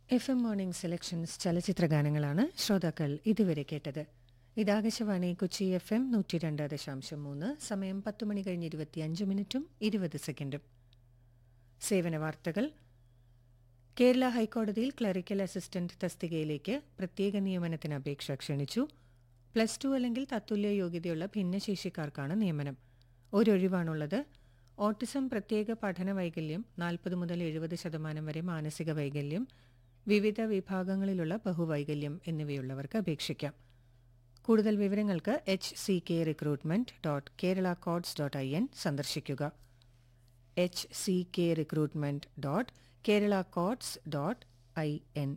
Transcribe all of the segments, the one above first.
F M morning selections ചലച്ചിത്ര ഗാനങ്ങളാണ് ശ്രോതാക്കൾ ഇതുവരെ കേട്ടത് ഇതാകാശവാണി കൊച്ചി എഫ് എം നൂറ്റി രണ്ട് ദശാംശം മൂന്ന് സമയം പത്ത് മണി കഴിഞ്ഞ് ഇരുപത്തിയഞ്ച് മിനിറ്റും ഇരുപത് സെക്കൻഡും സേവന വാർത്തകൾ കേരള ഹൈക്കോടതിയിൽ ക്ലറിക്കൽ അസിസ്റ്റന്റ് തസ്തികയിലേക്ക് പ്രത്യേക നിയമനത്തിന് അപേക്ഷ ക്ഷണിച്ചു പ്ലസ് ടു അല്ലെങ്കിൽ തത്തുല്യ യോഗ്യതയുള്ള ഭിന്നശേഷിക്കാർക്കാണ് നിയമനം ഒരൊഴിവാണുള്ളത് ഓട്ടിസം പ്രത്യേക പഠന വൈകല്യം നാൽപ്പത് മുതൽ എഴുപത് ശതമാനം വരെ മാനസിക വൈകല്യം വിവിധ വിഭാഗങ്ങളിലുള്ള ബഹുവൈകല്യം എന്നിവയുള്ളവർക്ക് അപേക്ഷിക്കാം കൂടുതൽ വിവരങ്ങൾക്ക് H C K recruitment dot Kerala courts dot I N സന്ദർശിക്കുക H C K recruitment dot Kerala courts dot I N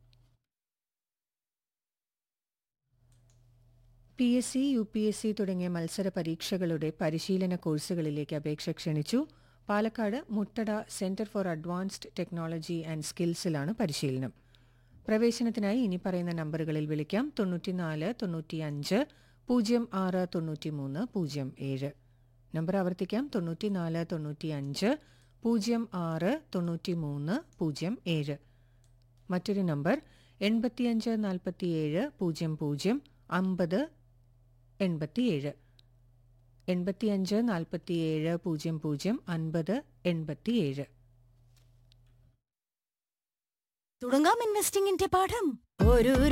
P S C U P S C തുടങ്ങിയ മത്സര പരീക്ഷകളുടെ പരിശീലന കോഴ്സുകളിലേക്ക് അപേക്ഷ ക്ഷണിച്ചു Palakkad Muttada centre for advanced technology and സ്കിൽസിലാണ് പരിശീലനം പ്രവേശനത്തിനായി ഇനി പറയുന്ന നമ്പറുകളിൽ വിളിക്കാം തൊണ്ണൂറ്റിനാല് തൊണ്ണൂറ്റിയഞ്ച് പൂജ്യം ആറ് തൊണ്ണൂറ്റിമൂന്ന് പൂജ്യം ഏഴ് നമ്പർ ആവർത്തിക്കാം തൊണ്ണൂറ്റിനാല് തൊണ്ണൂറ്റിയഞ്ച് പൂജ്യം ആറ് തൊണ്ണൂറ്റിമൂന്ന് പൂജ്യം ഏഴ് മറ്റൊരു നമ്പർ എൺപത്തിയഞ്ച് നാൽപ്പത്തിയേഴ് പൂജ്യം പൂജ്യം അമ്പത് എൺപത്തിയേഴ് എൺപത്തിയഞ്ച് നാൽപ്പത്തിയേഴ് പൂജ്യം പൂജ്യം അൻപത് എൺപത്തിയേഴ് തുടങ്ങാം ഇൻവെസ്റ്റിംഗിന്റെ പാഠം ഒരു